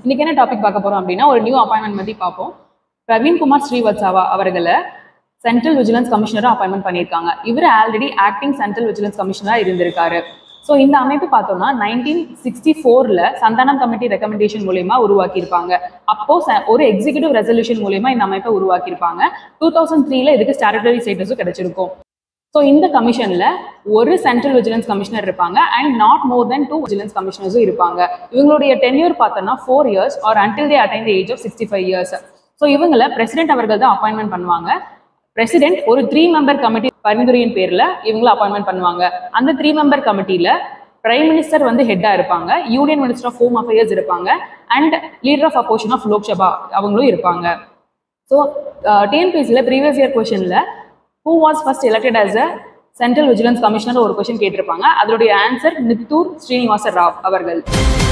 இன்னைக்கு என்ன டாபிக் பார்க்க போறோம் அப்படின்னா ஒரு நியூ அப்பாயின்மெண்ட் பத்தி பார்ப்போம் பிரவீன்குமார் ஸ்ரீவத்சாவா அவர்களை சென்ட்ரல் விஜிலன்ஸ் கமிஷனரா அப்பாயின்மெண்ட் பண்ணியிருக்காங்க இவர் ஆல்ரெடி ஆக்டிங் சென்ட்ரல் விஜிலன்ஸ் கமிஷனரா இருந்திருக்காரு ஸோ இந்த அமைப்பு பார்த்தோம்னா நைன்டீன் சிக்ஸ்டி ஃபோரில் சந்தானம் கமிட்டி ரெக்கமெண்டேஷன் மூலயமா உருவாக்கியிருப்பாங்க அப்போ ச- ஒரு எக்ஸிகியூட்டிவ் ரெசல்யூஷன் மூலயமா இந்த அமைப்பை உருவாக்கியிருப்பாங்க டூ தௌசண்ட் த்ரீல இதுக்கு ஸ்டாட்டரி ஸ்டேட்டஸும் கிடைச்சிருக்கும் ஸோ இந்த கமிஷன்ல ஒரு சென்ட்ரல் விஜிலன்ஸ் கமிஷனர் இருப்பாங்க and not more than two vigilance கமிஷனர்ஸும் இருப்பாங்க இவங்களுடைய டென்யூர் பார்த்தோம்னா four years or until they attain the age of sixty five years so இவங்களை பிரசிடென்ட் அவர்கள் தான் அப்பாயின்மெண்ட் பண்ணுவாங்க பிரசிடென்ட் ஒரு த்ரீ மெம்பர் கமிட்டி பரிந்துரையின் பேர்ல இவங்களை அப்பாயின்மெண்ட் பண்ணுவாங்க அந்த த்ரீ மெம்பர் கமிட்டியில பிரைம் மினிஸ்டர் வந்து ஹெட்டா இருப்பாங்க union minister of home affairs இருப்பாங்க and leader of opposition of Lok Sabha அவங்களும் இருப்பாங்க so டிஎன்பிஎஸ்சியில் previous year கொஷனில் who was first elected as a central vigilance commissioner ஒரு கொஷின் கேட்டிருப்பாங்க அதோடைய ஆன்சர் நித்தூர் ஸ்ரீனிவாச ராவ் அவர்கள்